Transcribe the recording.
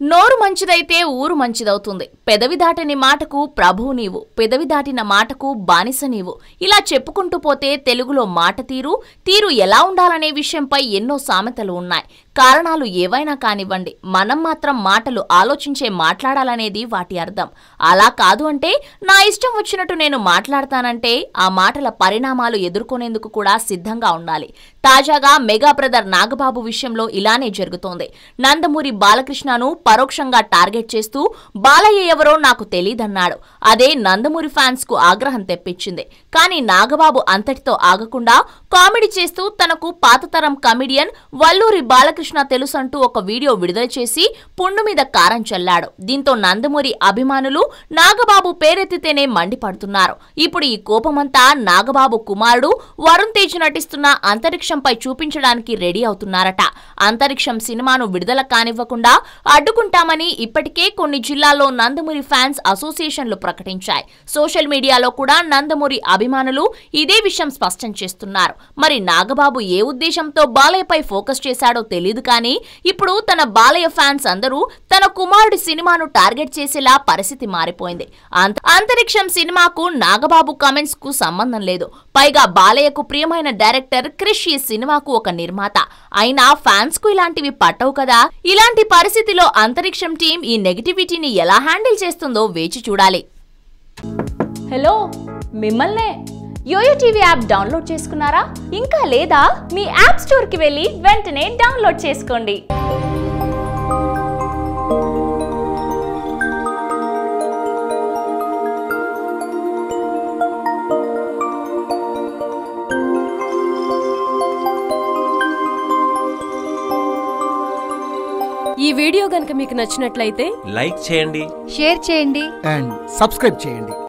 నోరు మంచిదైతే ఊరు మంచిదవుతుంది పెదవి దాటని మాటకు ప్రభువు నీవు పెదవి దాటిన మాటకు బానిస నీవు ఇలా చెప్పుకుంటూ పోతే తెలుగులో మాట తీరు తీరు ఎలా ఉండాలనే విషయంపై ఎన్నో సామెతలు ఉన్నాయి కారణాలు ఏవైనా కానివ్వండి మనం మాత్రం మాటలు ఆలోచించే మాట్లాడాలనేది వాటి అర్థం అలా కాదు అంటే నా ఇష్టం వచ్చినట్టు నేను మాట్లాడతానంటే ఆ మాటల పరిణామాలు ఎదుర్కొనేందుకు కూడా సిద్ధంగా ఉండాలి తాజాగా మెగా బ్రదర్ నాగబాబు విషయంలో ఇలానే జరుగుతోంది నందమూరి బాలకృష్ణను పరోక్షంగా టార్గెట్ చేస్తూ బాలయ్య ఎవరో నాకు తెలీదన్నాడు అదే నందమూరి ఫ్యాన్స్ కు ఆగ్రహం తెప్పించింది కానీ నాగబాబు అంతటితో ఆగకుండా కామెడీ చేస్తూ తనకు పాతతరం కమిడియన్ వల్లూరి బాలకృష్ణ తెలుసంటూ ఒక వీడియో విడుదల చేసి పుండు మీద కారం చల్లాడు దీంతో నందమూరి అభిమానులు నాగబాబు పేరెత్తితేనే మండిపడుతున్నారు ఇప్పుడు ఈ కోపమంతా నాగబాబు కుమారుడు వరుణ్ తేజ్ నటిస్తున్న అంతరిక్షంపై చూపించడానికి రెడీ అవుతున్నారట అంతరిక్షం సినిమాను విడుదల కానివ్వకుండా అడ్డుకుంటామని ఇప్పటికే కొన్ని జిల్లాల్లో నందమూరి ఫ్యాన్స్ అసోసియేషన్లు ప్రకటించాయి సోషల్ మీడియాలో కూడా నందమూరి అభిమానులు ఇదే విషయం స్పష్టం చేస్తున్నారు మరి నాగబాబు ఏ ఉద్దేశంతో బాలయ్యపై ఫోకస్ చేశాడో తెలియదు కానీ ఇప్పుడు తన బాలయ్య ఫ్యాన్స్ అందరూ తన కుమారుడి సినిమాను టార్గెట్ చేసేలా పరిస్థితి మారిపోయింది అంత- అంతరిక్షం సినిమాకు నాగబాబు కమెంట్స్ కు సంబంధం లేదు పైగా బాలయ్యకు ప్రియమైన డైరెక్టర్ క్రిష్ ఈ సినిమాకు ఒక నిర్మాత అయినా ఫ్యాన్స్ కు ఇలాంటివి పట్టవు కదా ఇలాంటి పరిస్థితిలో అంతరిక్షం టీం ఈ నెగిటివిటీని ఎలా హ్యాండిల్ చేస్తుందో వేచి చూడాలి హలో మిమ్మల్నే యోయో టీవీ యాప్ డౌన్లోడ్ చేసుకున్నారా ఇంకా లేదా మీ యాప్ స్టోర్కి వెళ్ళి వెంటనే డౌన్లోడ్ చేసుకోండి ఈ వీడియో గనుక మీకు నచ్చినట్లయితే లైక్ చేయండి షేర్ చేయండి అండ్ సబ్స్క్రైబ్ చేయండి